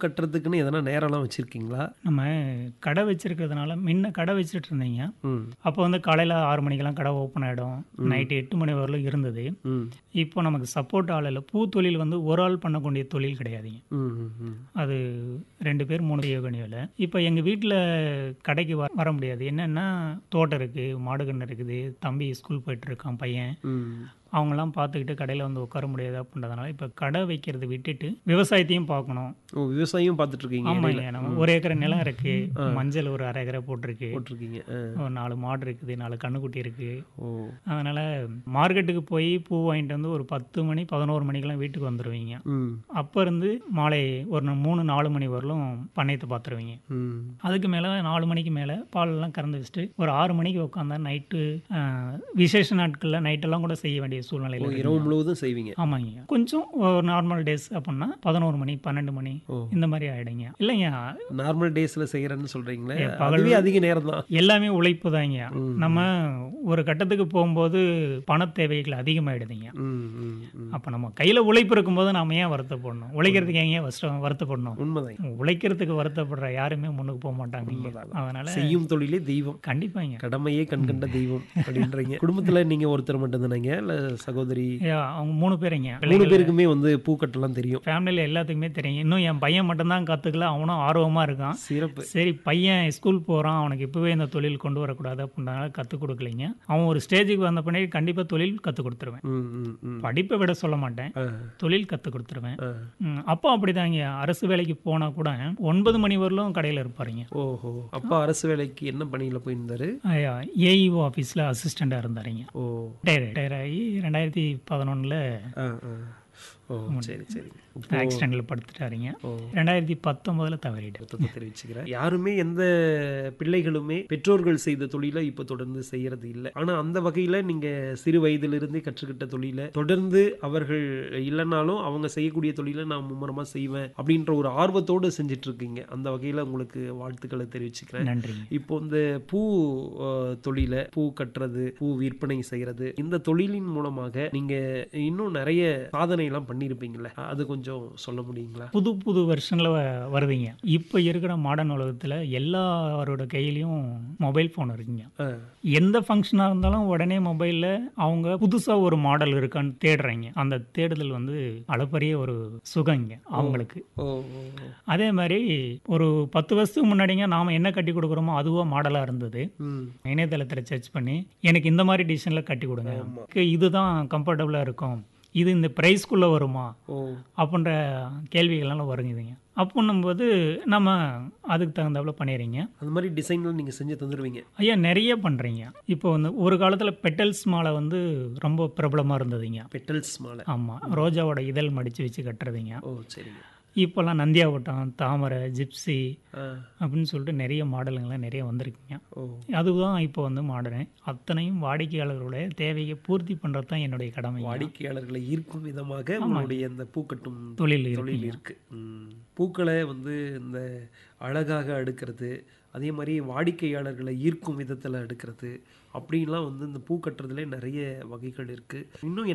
கட்டுறதுக்குன்னு எதனா நேரம்லாம் வச்சிருக்கீங்களா நம்ம கடை வச்சிருக்கிறதுனால முன்ன கடை வச்சுட்டு இருந்தீங்க ம் அப்போ வந்து காலையில் ஆறு மணிக்கெல்லாம் கடை ஓப்பன் ஆகிடும் நைட்டு எட்டு மணி வரலும் இருந்தது ம் இப்போ நமக்கு சப்போர்ட் ஆள் இல்லை பூ தொழில் வந்து ஒரு ஆள் பண்ணக்கூடிய தொழில் கிடையாதுங்க ம் ம், ம் அது ரெண்டு பேர் மூணு யோகனி வேலை இப்போ எங்கள் வீட்டில் கடைக்கு வர வர முடியாது என்னென்னா தோட்டம் இருக்குது மாடு கன்று இருக்குது தம்பி ஸ்கூல் போயிட்டு இருக்கான் பையன் ம் அவங்களாம் பார்த்துக்கிட்டு கடையில் வந்து உட்கார முடியாது அப்படின்றதுனால இப்போ கடை வைக்கிறத விட்டுட்டு விவசாயத்தையும் பார்க்கணும் ஓ விவசாயம் பார்த்துட்டு இருக்கீங்க ஆமாங்க நம்ம ஒரு ஏக்கர் நிலம் இருக்கு மஞ்சள் ஒரு அரை ஏக்கரை போட்டிருக்கு போட்டிருக்கீங்க ஆ. ஒரு நாலு மாடு இருக்குது நாலு கண்ணுக்குட்டி இருக்கு ஓ அதனால மார்க்கெட்டுக்கு போய் பூ வாங்கிட்டு வந்து ஒரு பத்து மணி பதினோரு மணிக்கெல்லாம் வீட்டுக்கு வந்துடுவீங்க ம் அப்போ இருந்து மாலை ஒரு நா- மூணு நாலு மணி வரலும் பண்ணையத்தை பார்த்துருவீங்க ம் அதுக்கு மேலே நாலு மணிக்கு மேலே பாலெல்லாம் கறந்து வச்சுட்டு ஒரு ஆறு மணிக்கு உட்காந்தா நைட்டு விசேஷ நாட்களில் நைட்டெல்லாம் கூட செய்ய வேண்டிய ஓ சூழ்நிலையில் இருக்கு. இரவு முழுவதும் செய்வீங்க ஆமாங்க கொஞ்சம் ஒரு நார்மல் டேஸ் அப்படின்னா பதினோரு மணி பன்னெண்டு மணி ஓ. இந்த மாதிரி ஆயிடுங்க இல்லைங்க நார்மல் டேஸ்ல செய்யறேன்னு சொல்றீங்களே ஏ, பகல் அதுவே அதிக நேரம் தான் எல்லாமே உழைப்பு தாங்க நம்ம ஒரு கட்டத்துக்கு போகும்போது பண தேவைகள் அதிகமாயிடுதுங்க ம் ம் ம் அப்போ நம்ம கையில் உழைப்பு இருக்கும்போது நாம ஏன் வருத்தப்படணும் உழைக்கிறதுக்கு ஏன் வருஷம் வருத்தப்படணும் உண்மைதான் உழைக்கிறதுக்கு வருத்தப்படுற யாருமே முன்னுக்கு போக மாட்டாங்க அதனால செய்யும் தொழிலே தெய்வம் கண்டிப்பாங்க கடமையே கண்கண்ட தெய்வம் அப்படின்றீங்க குடும்பத்துல நீங்க ஒருத்தர் மட்டும் தானேங்க இல்ல சகோதரி ஐயா, அவங்க மூணு பேருங்க மூணு பேருக்குமே வந்து பூக்கட்டெல்லாம் தெரியும் ஃபேமிலியில் எல்லாத்துக்குமே தெரியும் இன்னும் என் பையன் மட்டும்தான் கற்றுக்கல அவனும் ஆர்வமாக இருக்கான் சிறப்பு சரி பையன் ஸ்கூல் போகிறான் அவனுக்கு இப்போவே இந்த தொழில் கொண்டு வரக்கூடாது அப்படின்றனால கற்றுக் கொடுக்கலைங்க அவன் ஒரு ஸ்டேஜுக்கு வந்த பின்னாடி கண்டிப்பாக தொழில் கற்றுக் கொடுத்துருவேன் ம் ம் ம் படிப்பை விட சொல்ல மாட்டேன் ஆ, தொழில் கற்றுக் கொடுத்துருவேன் ஆ. ம், அப்போ அப்படிதாங்க அரசு வேலைக்கு போனால் கூட ஒன்பது மணி வரலும் கடையில் இருப்பாருங்க ஓஹோ அப்பா அரசு வேலைக்கு என்ன பணியில போயிருந்தாரு ஏஇஓ ஆஃபீஸில் அசிஸ்டண்ட்டாக இருந்தாருங்க ஓ டயர் டயர் ஆகி ரெண்டாயிரத்தி பதினொன்றில் ஆ ஆ ஓ சரி சரி ஆக்சிடெண்ட்டில் படுத்துட்டாருங்க ஓ ரெண்டாயிரத்தி பத்தொம்போதில் தவறிட்டார் வருத்தத்தை தெரிவிச்சுக்கிறேன் யாருமே எந்த பிள்ளைகளுமே பெற்றோர்கள் செய்த தொழிலை இப்போ தொடர்ந்து செய்யறது இல்லை ஆனா அந்த வகையில நீங்க சிறு வயதிலிருந்தே கற்றுக்கிட்ட தொழிலை தொடர்ந்து அவர்கள் இல்லைனாலும் அவங்க செய்யக்கூடிய தொழிலை நான் மும்முரமா செய்வேன் அப்படின்ற ஒரு ஆர்வத்தோடு செஞ்சுட்டு இருக்கீங்க அந்த வகையில உங்களுக்கு வாழ்த்துக்களை தெரிவிச்சுக்கிறேன் நன்றிங்க இப்போ இந்த பூ அஹ், தொழிலை பூ கட்டுறது பூ விற்பனை செய்யறது இந்த தொழிலின் மூலமாக நீங்க இன்னும் நிறைய சாதனை எல்லாம் பண்ணியிருப்பீங்கல்ல அது கொஞ்சம் சொல்ல முடியுங்களா புது புது வெர்ஷனில் வருதுங்க இப்போ இருக்கிற மாடர்ன் உலகத்தில் எல்லாரோட கையிலையும் மொபைல் ஃபோன் இருக்குங்க ஆ, எந்த ஃபங்க்ஷனாக இருந்தாலும் உடனே மொபைலில் அவங்க புதுசாக ஒரு மாடல் இருக்கான்னு தேடுறாங்க அந்த தேடுதல் வந்து அளப்பரிய ஒரு சுகங்க அவங்களுக்கு ஓ ஓ, ஓ. அதே மாதிரி ஒரு பத்து வருஷத்துக்கு முன்னாடிங்க நாம் என்ன கட்டி கொடுக்குறோமோ அதுவோ மாடலாக இருந்தது ம் இணையதளத்தில் சர்ச் பண்ணி எனக்கு இந்த மாதிரி டிசைனில் கட்டி கொடுங்க எனக்கு இதுதான் கம்ஃபர்டபுளாக இருக்கும் இது இந்த ப்ரைஸ்க்குள்ளே வருமா ஓ அப்படின்ற கேள்விகள்லாம் வருங்குதுங்க அப்படின்னும்போது நம்ம அதுக்கு தகுந்தாப்புல பண்ணிடுறீங்க அந்த மாதிரி டிசைன்லாம் நீங்க செஞ்சு தந்துடுவீங்க ஐயா நிறைய பண்ணுறீங்க இப்போ வந்து ஒரு காலத்தில் பெட்டல்ஸ் மாலை வந்து ரொம்ப பிரபலமாக இருந்ததுங்க பெட்டல்ஸ் மாலை ஆமாம் ரோஜாவோட இதழ் மடித்து வச்சு கட்டுறதுங்க ஓ சரிங்க இப்போல்லாம் நந்தியாவட்டம் தாமரை ஜிப்சி ஆ அப்படின்னு சொல்லிட்டு நிறைய மாடலுங்கள்லாம் நிறைய வந்திருக்குங்க ஓ அதுதான் இப்போ வந்து மாடர்ன் அத்தனையும் வாடிக்கையாளர்களுடைய தேவையை பூர்த்தி பண்ணுறது தான் என்னுடைய கடமை வாடிக்கையாளர்களை ஈர்க்கும் விதமாக உங்களுடைய இந்த பூக்கட்டும் தொழில் தொழில் இருக்கு ம். பூக்களை வந்து இந்த அழகாக அடுக்கிறது அதே மாதிரி வாடிக்கையாளர்களை ஈர்க்கும் விதத்தில் அடுக்கிறது அப்படின்லாம் வந்து இந்த பூ கட்டுறதுல நிறைய வகைகள் இருக்கு இன்னும்